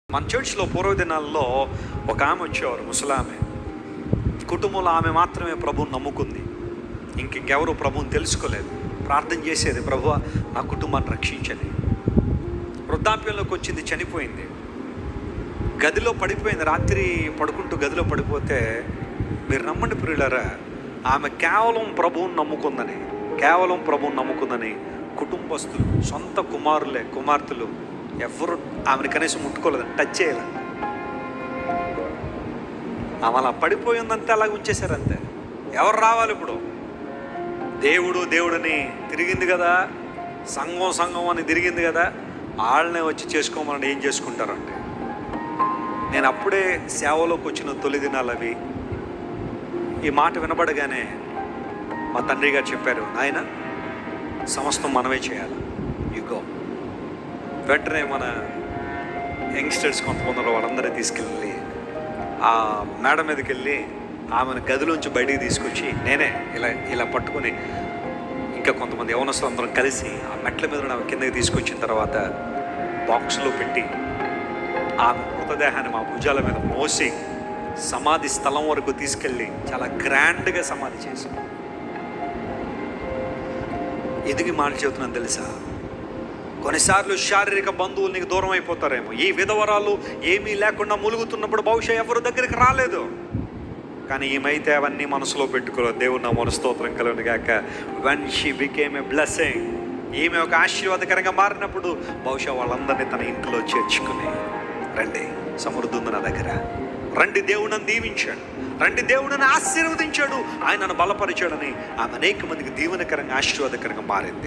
మన చర్చ్లో పూర్వ దినాల్లో ఒక ఆమె వచ్చేవారు ముసలామె కుటుంబంలో ఆమె మాత్రమే ప్రభువుని నమ్ముకుంది ఇంక ఇంకెవరు ప్రభువుని తెలుసుకోలేదు ప్రార్థన చేసేది ప్రభు నా కుటుంబాన్ని రక్షించని వృద్ధాప్యంలోకి వచ్చింది చనిపోయింది గదిలో పడిపోయింది రాత్రి పడుకుంటూ గదిలో పడిపోతే మీరు నమ్మండి ప్రియులరా ఆమె కేవలం ప్రభువుని నమ్ముకుందని కేవలం ప్రభువుని నమ్ముకుందని కుటుంబస్తులు సొంత కుమారులే కుమార్తెలు ఎవరు ఆమెను కనీసం ముట్టుకోలేదు టచ్ చేయాలి ఆమె అలా పడిపోయిందంతే అలాగ ఉంచేశారంతే ఎవరు రావాలి ఇప్పుడు దేవుడు దేవుడని తిరిగింది కదా సంఘం సంఘం అని తిరిగింది కదా వాళ్ళనే వచ్చి చేసుకోమని ఏం చేసుకుంటారంటే నేను అప్పుడే సేవలోకి వచ్చిన తొలి దినాలు అవి ఈ మాట వినబడగానే మా తండ్రి గారు చెప్పారు నాయన సమస్తం మనమే చేయాలి యుగో వెంటనే మన యంగ్స్టర్స్ కొంతమంది ఉన్నారు, వాళ్ళందరినీ తీసుకెళ్ళి ఆ మేడ మీదకి వెళ్ళి ఆమెను గదిలోంచి బయటికి తీసుకొచ్చి నేనే ఇలా ఇలా పట్టుకొని ఇంకా కొంతమంది యవనస్తులు అందరం కలిసి ఆ మెట్ల మీద నుండి ఆమె కిందకి తీసుకొచ్చిన తర్వాత బాక్స్లో పెట్టి ఆమె మృతదేహాన్ని మా భుజాల మీద మోసి సమాధి స్థలం వరకు తీసుకెళ్ళి చాలా గ్రాండ్గా సమాధి చేశాం ఎందుకు ఈ మాట చెబుతున్నాను తెలుసా కొన్నిసార్లు శారీరక బంధువులు నీకు దూరం అయిపోతారేమో ఈ విధవరాలు ఏమీ లేకుండా ములుగుతున్నప్పుడు బహుశా ఎవరి దగ్గరికి రాలేదు కానీ ఈమైతే అవన్నీ మనసులో పెట్టుకోలేదు దేవుడు నా మనస్తోత్రం కలను గాక when she became a blessing ఈమె ఒక ఆశీర్వాదకరంగా మారినప్పుడు బహుశా వాళ్ళందరినీ తన ఇంట్లో చేర్చుకుని రండి సమృద్ధి ఉంది నా దగ్గర రండి దేవుడిని దీవించాడు రండి దేవుడిని ఆశీర్వదించాడు ఆయనను బలపరిచాడని ఆమె అనేక మందికి దీవెనకరంగా ఆశీర్వాదకరంగా మారింది